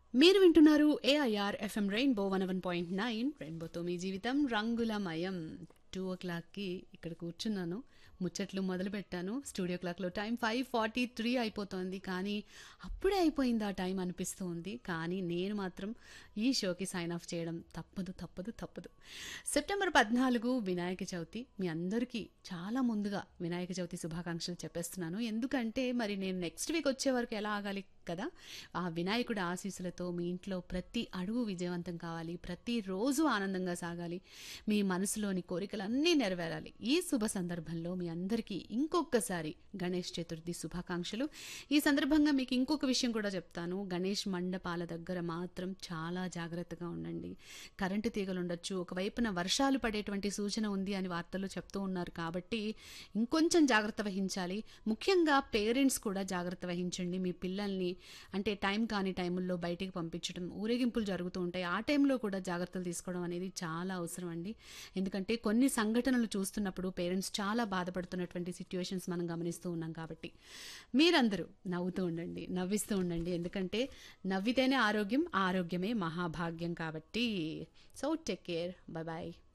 మీరు వింటున్నారు AIR FM rainbow one one point nine రెయిన్బోతో మీ జీవితం రంగులమయం టూ ఓ క్లాక్కి ఇక్కడ కూర్చున్నాను ముచ్చట్లు మొదలు పెట్టాను స్టూడియో క్లాక్లో టైం ఫైవ్ ఫార్టీ త్రీ అయిపోతుంది కానీ అప్పుడే అయిపోయింది ఆ టైం అనిపిస్తూ ఉంది కానీ నేను మాత్రం ఈ షోకి సైన్ ఆఫ్ చేయడం తప్పదు తప్పదు తప్పదు సెప్టెంబర్ పద్నాలుగు వినాయక చవితి మీ అందరికీ చాలా ముందుగా వినాయక చవితి శుభాకాంక్షలు చెప్పేస్తున్నాను ఎందుకంటే మరి నేను నెక్స్ట్ వీక్ వచ్చే వరకు ఎలా ఆగాలి కదా ఆ వినాయకుడి ఆశీస్సులతో మీ ఇంట్లో ప్రతి అడుగు విజయవంతం కావాలి ప్రతిరోజు ఆనందంగా సాగాలి మీ మనసులోని కోరికలన్నీ నెరవేరాలి ఈ శుభ సందర్భంలో మీ అందరికీ ఇంకొకసారి గణేష్ చతుర్థి శుభాకాంక్షలు ఈ సందర్భంగా మీకు ఇంకొక విషయం కూడా చెప్తాను గణేష్ మండపాల దగ్గర మాత్రం చాలా జాగ్రత్తగా ఉండండి కరెంటు తీగలు ఉండొచ్చు ఒకవైపున వర్షాలు పడేటువంటి సూచన ఉంది అని వార్తల్లో చెప్తూ ఉన్నారు కాబట్టి ఇంకొంచెం జాగ్రత్త వహించాలి ముఖ్యంగా పేరెంట్స్ కూడా జాగ్రత్త వహించండి మీ పిల్లల్ని అంటే టైం కాని టైముల్లో బయటికి పంపించడం ఊరేగింపులు జరుగుతూ ఉంటాయి ఆ టైంలో కూడా జాగ్రత్తలు తీసుకోవడం అనేది చాలా అవసరం అండి ఎందుకంటే కొన్ని సంఘటనలు చూస్తున్నప్పుడు పేరెంట్స్ చాలా బాధపడుతున్నటువంటి సిచ్యువేషన్స్ మనం గమనిస్తూ ఉన్నాం కాబట్టి మీరందరూ నవ్వుతూ ఉండండి నవ్విస్తూ ఉండండి ఎందుకంటే నవ్వితేనే ఆరోగ్యం ఆరోగ్యమే మహాభాగ్యం కాబట్టి so take care bye bye